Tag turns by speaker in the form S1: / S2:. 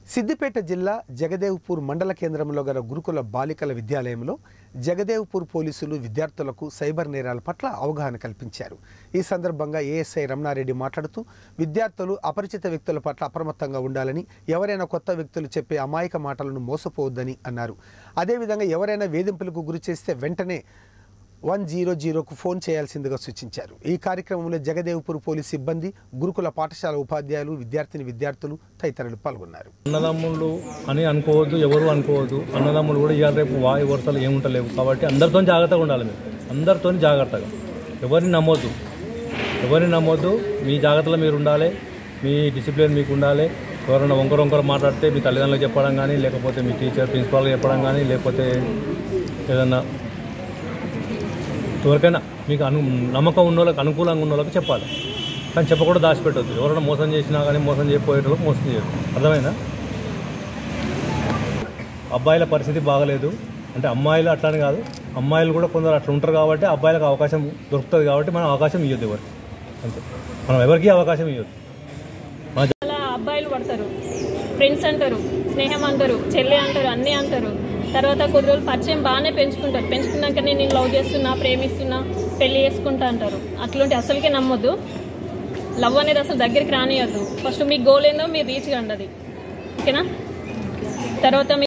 S1: సిద్దిపేట జిల్లా జగదేవ్పూర్ మండల కేంద్రంలో గల గురుకుల బాలికల విద్యాలయంలో జగదేవ్పూర్ పోలీసులు విద్యార్థులకు సైబర్ నేరాల పట్ల అవగాహన కల్పించారు ఈ సందర్భంగా ఏఎస్ఐ రమణారెడ్డి మాట్లాడుతూ విద్యార్థులు అపరిచిత వ్యక్తుల పట్ల అప్రమత్తంగా ఉండాలని ఎవరైనా కొత్త వ్యక్తులు చెప్పే అమాయక మాటలను మోసపోవద్దని అన్నారు అదేవిధంగా ఎవరైనా వేధింపులకు గురి చేస్తే వెంటనే వన్ జీరో జీరోకు ఫోన్ చేయాల్సిందిగా సూచించారు ఈ కార్యక్రమంలో జగదేవ్పూర్ పోలీస్ సిబ్బంది గురుకుల పాఠశాల ఉపాధ్యాయులు విద్యార్థిని విద్యార్థులు తదితరులు పాల్గొన్నారు
S2: అన్నదమ్ముళ్ళు అని అనుకోవద్దు ఎవరు అనుకోవద్దు అన్నదమ్ములు కూడా ఇవాళ రేపు వాయు వరుసలు ఏముంటలేవు కాబట్టి అందరితో జాగ్రత్తగా ఉండాలి మీరు అందరితో జాగ్రత్తగా ఎవరిని నమ్మొద్దు ఎవరిని నమ్మొద్దు మీ జాగ్రత్తలో మీరు ఉండాలి మీ డిసిప్లిన్ మీకు ఉండాలి ఎవరైనా వంకర వంకర మాట్లాడితే మీ తల్లిదండ్రులకు చెప్పడం కానీ లేకపోతే మీ టీచర్ ప్రిన్సిపాల్కి చెప్పడం కానీ లేకపోతే ఏదన్నా ఎవరికైనా మీకు అను నమ్మకం ఉన్న వాళ్ళకి అనుకూలంగా ఉన్న వాళ్ళకి చెప్పాలి కానీ చెప్పకుండా దాచిపెట్టద్దు ఎవరైనా మోసం చేసినా కానీ మోసం చేయకపోయేటోళ్ళకి మోసం చేయదు అర్థమైందా అబ్బాయిల పరిస్థితి బాగలేదు అంటే అమ్మాయిలు అట్లానే కాదు అమ్మాయిలు కూడా కొందరు అట్లా ఉంటారు కాబట్టి అబ్బాయిలకు అవకాశం దొరుకుతుంది కాబట్టి మనం అవకాశం ఇవ్వద్దు ఎవరికి అంతే మనం ఎవరికి అవకాశం ఇవ్వద్దు
S3: అలా అబ్బాయిలు పడతారు ఫ్రెండ్స్ అంటారు స్నేహం అంటారు చెల్లె అంటారు అన్నీ అంటారు తర్వాత కొద్ది రోజులు పరిచయం బాగానే పెంచుకుంటారు పెంచుకున్నాక నేను లవ్ చేస్తున్నా ప్రేమిస్తున్నా పెళ్లి చేసుకుంటా అంటారు అట్లాంటి అసలుకే నమ్మొద్దు లవ్ అనేది అసలు దగ్గరికి రానియద్దు ఫస్ట్ మీ గోల్ ఏందో మీరు రీచ్ కండి అది ఓకేనా తర్వాత మీ